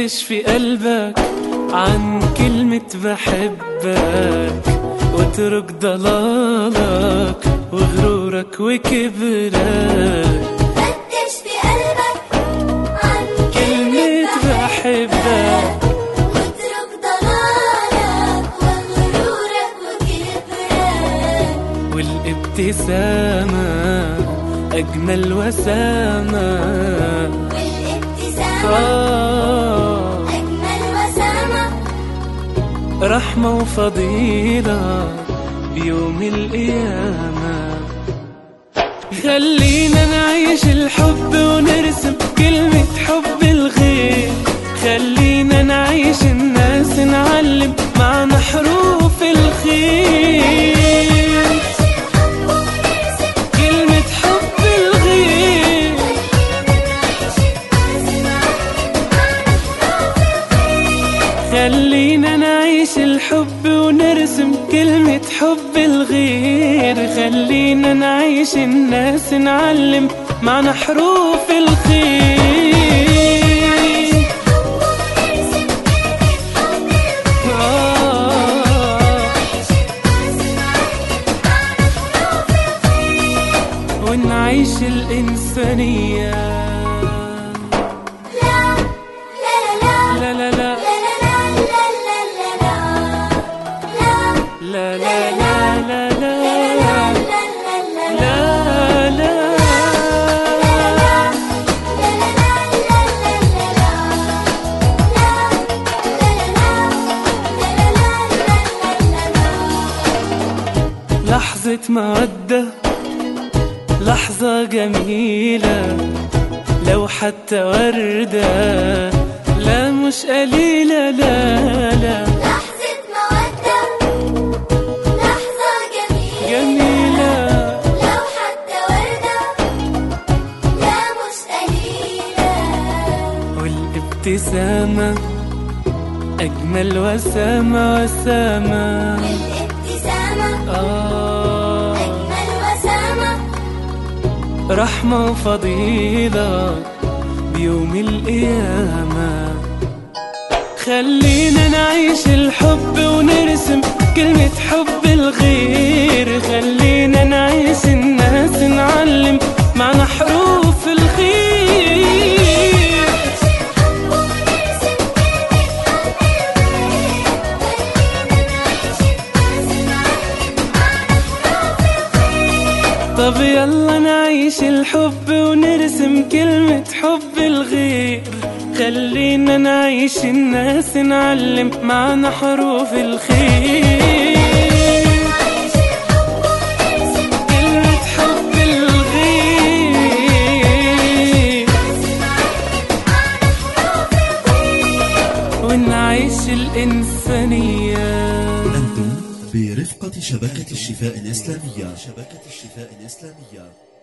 تشفي قلبك عن كلمة بحبك واترك ضلالك وغرورك وكبرك فتش في قلبك عن كلمة بحبك واترك ضلالك وغرورك وكبرك والابتسامة أجمل وسامة والابتسامة آه أجمل وسامة رحمة وفضيلة بيوم القيامة خلينا نعيش الحب ونرسم كلمة حب الغير خلينا نعيش الناس نعلم معنى حروف الخير كلمة حب الغير خلينا نعيش الحب ونرسم كلمة حب الغير خلينا نعيش الناس نعلم معنى حروف الخير آه ونعيش الإنسانية لا لا لا لا لا لا لا لا لا لا لا لا لا لا لا لا لا لا لا لحظة مودة لحظة جميلة لو حتى وردة لا مش قليلة لا لا لحظة مودة لحظة جميلة جميلة لو حتى وردة لا مش قليلة والابتسامة أجمل وسامة وسامة الابتسامة آه أجمل وسامة رحمة وفضيلة بيوم القيامة خلينا نعيش الحب ونرسم كلمة حب الغير خلينا نعيش الناس نعلم معنى حروف الخير طب يلا نعيش الحب ونرسم كلمة حب الغير خلينا نعيش الناس نعلم معنى حروف الخير كلمة حب الغير ونعيش الإنسانية أنتم برفقة شبكة الشفاء الإسلامية شبكة الشفاء الإسلامية